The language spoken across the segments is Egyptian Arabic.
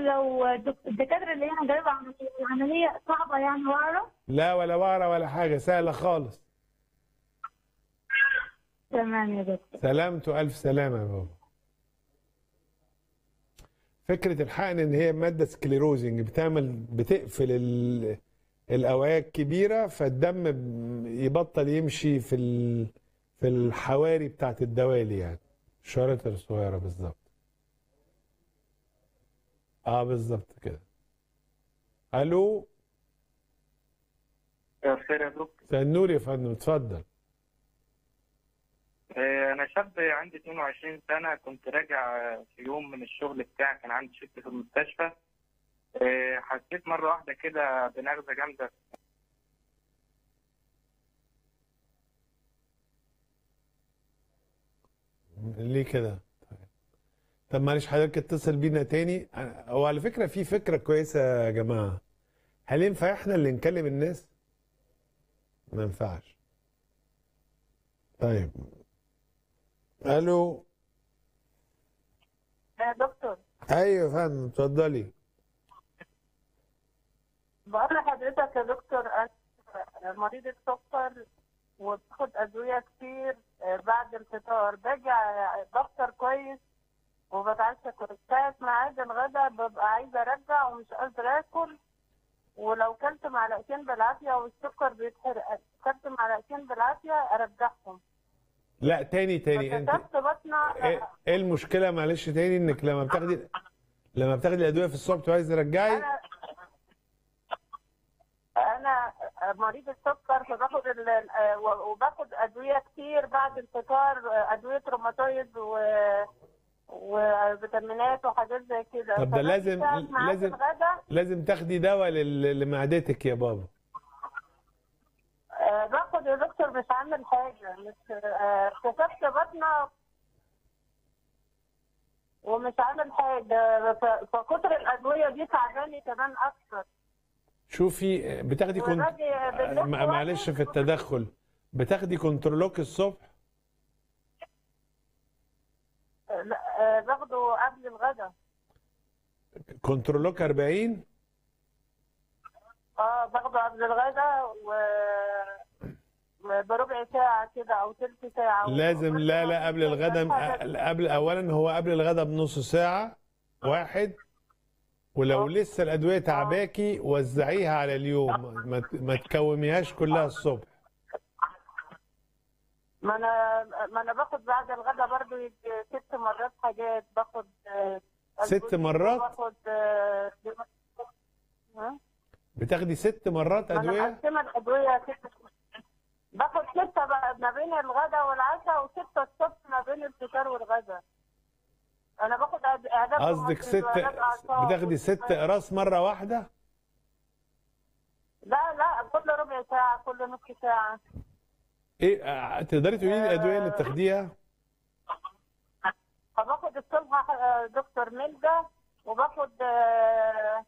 لو دك- الدكاتره اللي هنا جايبه عمليه العمليه صعبه يعني واعرف لا ولا وعرة ولا حاجة سهلة خالص تمام يا دكتور سلامته ألف سلامة يا بابا فكرة الحقن إن هي مادة سكليروزنج بتعمل بتقفل ال... الأوعية الكبيرة فالدم ب- يبطل يمشي في ال... في الحواري بتاعت الدوالي يعني الشرايط الصغيرة بالظبط اه بالظبط كده الو خير يا دكتور تنور يا فندم اتفضل آه، أنا شاب عندي 22 سنة كنت راجع آه، في يوم من الشغل بتاعي كان عندي شفت في المستشفى آه، حسيت مرة واحدة كده بنغزة جامدة ليه كده؟ طيب. طب معلش حضرتك اتصل بينا تاني أنا- هو على فكرة في فكرة كويسة يا جماعة هل ينفع احنا اللي نكلم الناس؟ ما ينفعش طيب الو يا دكتور ايوه يا فندم اتفضلي بقول لحضرتك يا دكتور انا مريضة سكر وباخد ادويه كتير آه، بعد الفطار باجي ع- بفطر كويس وبتعشى كويس ساعة ميعاد الغدا ببقى عايزه ارجع ومش قادره اكل ولو كلت معلقتين بالعافيه والسكر بيتحرق كلت معلقتين بالعافيه ارجعهم لا تاني تاني انت فكتبت بطنه ايه إيه المشكلة معلش تاني انك لما بتاخدي لما بتاخدي الادوية في الصبح عايز ترجعي انا انا مريض السكر فباخد ال- ال- وباخد ادويه كتير بعد الفطار ادويه روماتويد و وفيتامينات وحاجات زي كده طب ده فباجي لازم- ساعة ميعاد لازم- الغدا لازم تاخدي دواء لل- لمعدتك يا بابا آه، باخد يا دكتور مش عامل حاجه مش آه، كشفت بطنه ومش عامل حاجه ف- فكتر الادويه دي تعباني كمان اكتر شوفي بتاخدي كنت وباجي بالليل مع- معلش في التدخل بتاخدي كنترولوك الصبح آه، لا، آه، باخده قبل الغدا كنترولوك 40 اه باخده قبل الغدا و بربع ساعة كده أو تلت ساعة لازم لا لا قبل الغدا قبل اولا هو قبل الغدا بنص ساعه واحد ولو لسه الادويه تعباكي وزعيها على اليوم ما ما تكوميهاش كلها الصبح ما أنا ما أنا باخد بعد الغدا برضو يجي ست مرات حاجات باخد آه، ست أسبوعين مرات؟ باخد آه، ها؟ بتاخدي ست مرات ما أنا ادويه مقسمة الأدوية ست باخد ستة بقى ما بين الغدا والعشاء وستة الصبح ما بين الفطار والغدا أنا باخد أد- علاج قصدك روماتيزم ست وعلاج أعصاب بتاخدي ست اقراص مره واحده لا لا كل ربع ساعة كل نص ساعة ايه آه، تقدري تقولي لي الادويه اللي بتاخديها فباخد الصبح آه، دكتور ملجا وباخد آه،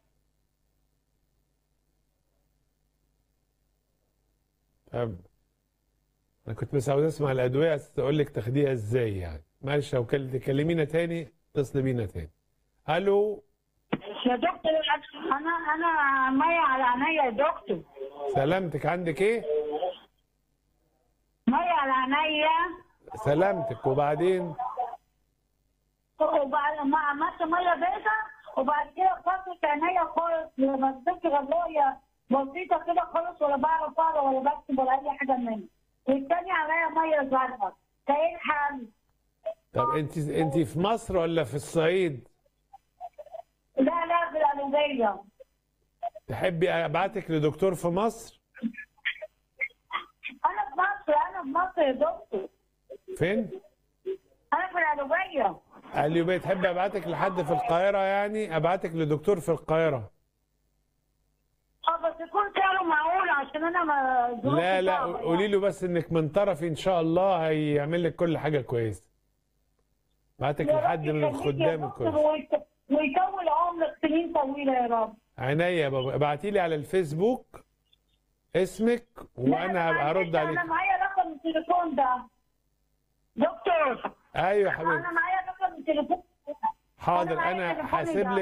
طب انا كنت بس عاوز اسمع الادويه عايز اقول لك تاخديها ازاي يعني معلش لو كل- تكلمينا تاني اتصلي بينا تاني الو يا دكتور انا انا ميه على عينيا يا دكتور سلامتك عندك ايه ميه على عينيا سلامتك وبعدين وبعد ما عملت ميه بيضة وبعد كده خفت عينيا خالص ما بصيتش غلايه بسيطه كده خالص ولا بعرف اقرا ولا بكتب ولا اي حاجه منها والتاني عليا ميه زرقاء ده ايه الحل؟ طب انت انت في مصر ولا في الصعيد لا لا في القلبيه تحبي ابعتك لدكتور في مصر انا في مصر انا في مصر يا دكتور فين انا في القلبيه قال لي يبقى تحبي ابعتك لحد في القاهره يعني ابعتك لدكتور في القاهره اه بس يكون سعره معقول عشان انا ما ظروفي لا لا صعبة قولي له بس انك من طرفي ان شاء الله هيعمل لك كل حاجه كويسه بعتك يا لحد رب من يخليك يا الخدام دكتور الكويس ويت- ويطول عمرك سنين طويله يا رب عينيا يا بابا ابعتي لي على الفيسبوك اسمك لا، وانا هبقى معلش، ارد عليك انا معايا رقم التليفون ده دكتور ايوه يا انا حبيبتي معايا رقم التليفون حاضر معايا انا تليفوني هسيب ده. لك